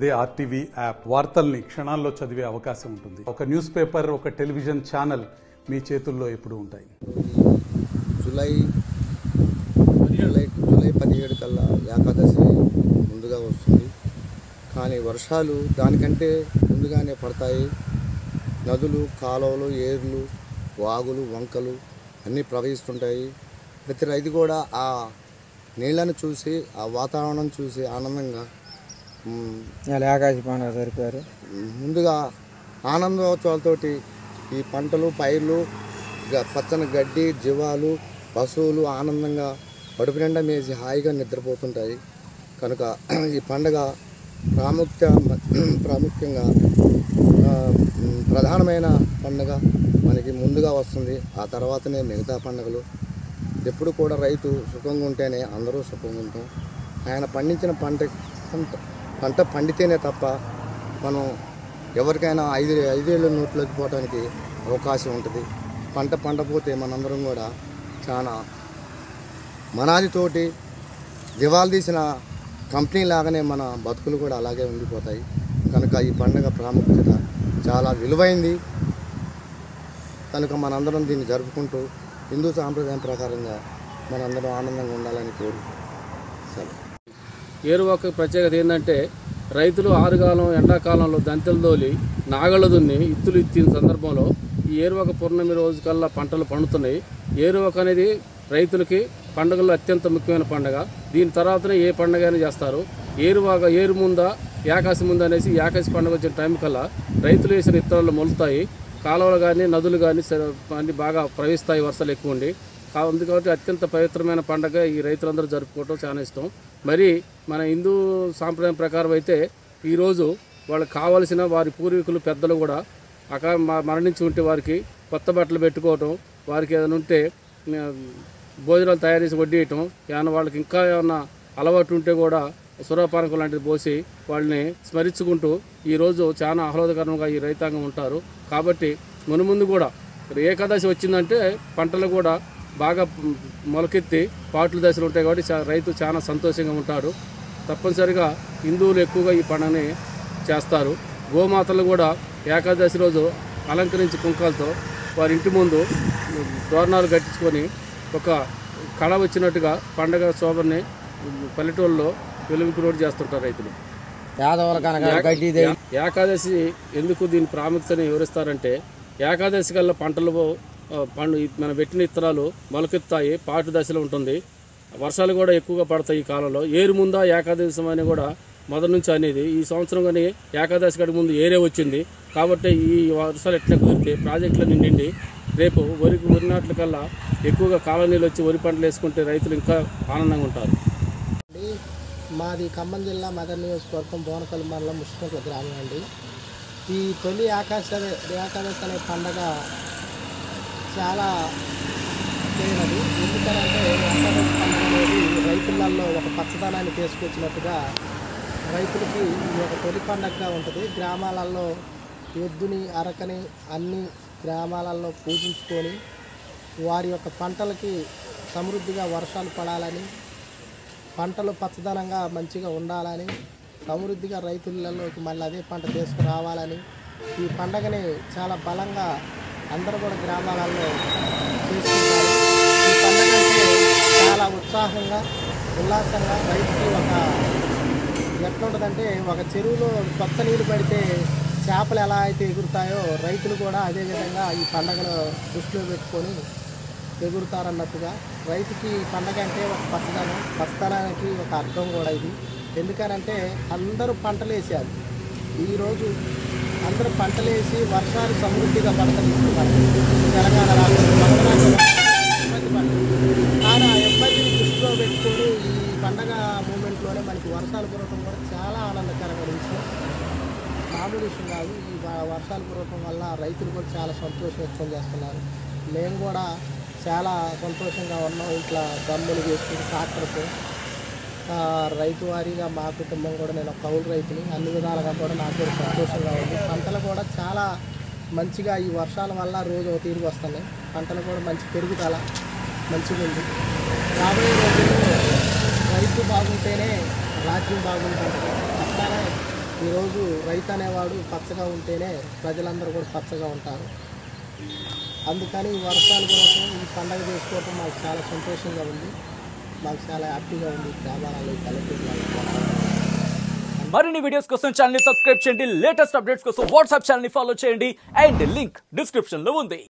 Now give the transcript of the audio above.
they RTV app వార్తల్ని క్షణాల్లో చదివే అవకాశం ఉంటుంది ఒక న్యూస్ పేపర్ ఒక టెలివిజన్ ఛానల్ మీ చేతుల్లో ఎప్పుడూ ఉంటాయి జూలై జూలై జూలై పదిహేడు కల్లా ఏకాదశి ముందుగా వస్తుంది కానీ వర్షాలు దానికంటే ముందుగానే పడతాయి నదులు కాలువలు ఏర్లు వాగులు వంకలు అన్నీ ప్రవహిస్తుంటాయి ప్రతి రైతు కూడా ఆ నీళ్ళను చూసి ఆ వాతావరణం చూసి ఆనందంగా మ్, ఇలా ఆకాశ పండుగ సరిపోయారు ముందుగా ఆనందోత్సవాలతోటి ఈ పంటలు పైర్లు గ- పచ్చని గడ్డి జీవాలు పశువులు ఆనందంగా కడుపు నిండా మేసి హాయిగా నిద్రపోతుంటాయి కనుక ఈ పండగ ప్రాముఖ్య ప్రాముఖ్యంగా ఆ, మ్, ప్రధానమైన పండుగ మనకి ముందుగా వస్తుంది ఆ తర్వాతనే మిగతా పండుగలు ఎప్పుడు కూడా రైతు సుఖంగా ఉంటేనే అందరూ సుఖంగా ఉంటాం ఆయన పండించిన పంట పంట పంట పండితేనే తప్ప మనం ఎవరికైనా ఐదు ఐదేళ్ళు నోట్లోకి పోవడానికి అవకాశం ఉంటుంది పంట పండపోతే మనందరం కూడా చాలా మనాదితోటి దివాలు తీసిన కంపెనీ లాగానే మన బతుకులు కూడా అలాగే ఉండిపోతాయి కనుక ఈ పండుగ ప్రాముఖ్యత చాలా విలువైంది కనుక మనందరం దీన్ని జరుపుకుంటూ హిందూ సాంప్రదాయం ప్రకారంగా మనందరం ఆనందంగా ఉండాలని కోరు సెలవు ఏరువాక ప్రత్యేకత ఏంటంటే రైతులు ఆరుగాలం ఎండాకాలంలో దంతెలు తోలి నాగళ్ళ దున్ని ఇత్తులు ఇచ్చిన సందర్భంలో ఈ ఏరువాక పూర్ణమి రోజు కల్లా పంటలు పండుతున్నాయి ఏరువాక అనేది రైతులకి పండుగల్లో అత్యంత ముఖ్యమైన పండుగ దీని తర్వాతనే ఏ పండుగ అయినా చేస్తారు ఏరువాక ఏరు ముందా ఏకాశి ముందా అనేసి ఏకాశి పండుగ వచ్చిన టైం కల్లా రైతులు వేసిన ఇత్తనాలు మొలుతాయి కాలువలు కానీ నదులు కానీ అన్ని బాగా ప్రవహిస్తాయి వర్షాలు ఎక్కువ ఉండి కా- ఉంది కాబట్టి అత్యంత పవిత్రమైన పండగ ఈ రైతులందరూ జరుపుకోవటం చాలా ఇష్టం మరి మన హిందూ సాంప్రదాయం ప్రకారం అయితే ఈరోజు వాళ్ళకి కావలసిన వారి పూర్వీకులు పెద్దలు కూడా అకా మ- మరణించి ఉంటే వారికి కొత్త బట్టలు పెట్టుకోవటం వారికి ఏదైనా ఉంటే ఆ, భోజనాలు తయారు చేసి వడ్డీయటం ఏమైనా వాళ్ళకి ఇంకా ఏమన్నా అలవాటు ఉంటే కూడా సురపానకం లాంటిది పోసి వాళ్ళని స్మరించుకుంటూ ఈరోజు చాలా ఆహ్లాదకరంగా ఈ రైతాంగం ఉంటారు కాబట్టి మునుముందు కూడా ఏకాదశి వచ్చిందంటే పంటలు కూడా బాగా మొలకెత్తి పాటల దశలు ఉంటాయి కాబట్టి చా- రైతు చాలా సంతోషంగా ఉంటాడు తప్పనిసరిగా హిందువులు ఎక్కువగా ఈ పండుగని చేస్తారు గోమాతలు కూడా ఏకాదశి రోజు అలంకరించి కుంకాలతో వారి ఇంటి ముందు తోరణాలు కట్టించుకొని ఒక కళ వచ్చినట్టుగా పండగ శోభని పల్లెటూళ్ళలో వెలుగురోడ్ చేస్తుంటారు రైతులు యాదవుల కనుక గడ్డి దే- ఏ- ఏకాదశి ఎందుకు దీని ప్రాముఖ్యతని వివరిస్తారంటే ఏకాదశి కల్లా పంటలు ఆ, పండు మనం పెట్టిన ఇత్తనాలు మొలకెత్తాయి పాటు దశలో ఉంటుంది వర్షాలు కూడా ఎక్కువగా పడతాయి ఈ కాలంలో ఏరు ముందా ఏకాదశి అని కూడా మొదటి నుంచి అనేది ఈ సంవత్సరం కానీ ఏకాదశి గడి ముందు ఏరే వచ్చింది కాబట్టి ఈ వర్షాలు ఎట్లా కుదిరితే ప్రాజెక్టులు నిండిండి రేపు వరికి వరి నాట్ల కల్లా ఎక్కువగా కాలనీలు వచ్చి వరి పంటలు వేసుకుంటే రైతులు ఇంకా ఆనందంగా ఉంటారు అండి మాది ఖమ్మం జిల్లా మదర్ నియోజకవర్గం బోనకల్ మండలం ముష్కట్ల గ్రామం అండి ఈ తొలి ఆకాశ ఏకాదశి అనే పండగ చాలా చేయనది ఎందుకనంటే ఏకాదశి పండుగ అనేది రైతులలో ఒక పచ్చదనాన్ని తీసుకొచ్చినట్టుగా రైతులకి ఇది ఒక తొలి పండగగా ఉంటుంది గ్రామాలలో ఎద్దుని అరకని అన్ని గ్రామాలలో పూజించుకొని వారి యొక్క పంటలకి సమృద్ధిగా వర్షాలు పడాలని పంటలు పచ్చదనంగా మంచిగా ఉండాలని సమృద్ధిగా రైతులలోకి మళ్ళీ అదే పంట తీసుకురావాలని ఈ పండగని చాలా బలంగా అందరూ కూడా గ్రామాలలో చేసుకుంటారు ఈ పండగ అంటే చాలా ఉత్సాహంగా ఉల్లాసంగా రైతుకి ఒక ఎట్లుంటుందంటే ఒక చెరువులో కొత్త నీరు పడితే చేపలు ఎలా అయితే ఎగురుతాయో రైతులు కూడా అదే విధంగా ఈ పండగను దృష్టిలో పెట్టుకొని ఎగురుతారన్నట్టుగా రైతుకి ఈ పండగ అంటే ఒక పచ్చదనం పచ్చదనానికి ఒక అర్థం కూడా ఇది ఎందుకనంటే అందరూ పంటలు వేసారు ఈరోజు అందరూ పంటలు వేసి వర్షాలు సమృద్ధిగా పడుతున్నాయి తెలంగాణ రాష్ట్రంలో మహారాష్ట్రలో ఇబ్బంది పడుతుంది కానీ ఆ ఇబ్బందిని దృష్టిలో పెట్టుకొని ఈ పండగ మూమెంట్లోనే మనకి వర్షాలు కురవటం కూడా చాలా ఆనందకరమైన విషయం మామూలు విషయం కాదు ఈ వ- వర్షాలు కురవటం వల్ల రైతులు కూడా చాలా సంతోషం వ్యక్తం చేస్తున్నారు మేము కూడా చాలా సంతోషంగా ఉన్నాం ఇట్లా దమ్ములు వేసుకుని ట్రాక్టర్తో ఆ, రైతు వారీగా మా కుటుంబం కూడా నేను ఒక కౌలు రైతుని అన్ని విధాలుగా కూడా నాకు కూడా సంతోషంగా ఉంది పంటలు కూడా చాలా మంచిగా ఈ వర్షాల వల్ల రోజు ఒక తీరుగు వస్తున్నాయి పంటలు కూడా మంచి పెరుగుదల మంచిగా ఉంది రాబోయే రోజుల్లో రైతు బాగుంటేనే రాజ్యం బాగుంటుంది అట్లానే ఈరోజు రైతు అనేవాడు పచ్చగా ఉంటేనే ప్రజలందరూ కూడా పచ్చగా ఉంటారు అందుకని ఈ వర్షాల కొరకు ఈ పండగ చేసుకోవటం మాకు చాలా సంతోషంగా ఉంది మాకు చాలా హ్యాపీగా ఉంది ఈ గ్రామాలలో ఈ పల్లెటూరులలో మరిన్ని వీడియోస్ కోసం ఛానల్ ని సబ్స్క్రైబ్ చేయండి లేటెస్ట్ అప్డేట్స్ కోసం వాట్సాప్ ఛానల్ ని ఫాలో చేయండి అండ్ లింక్ డిస్క్రిప్షన్ లో ఉంది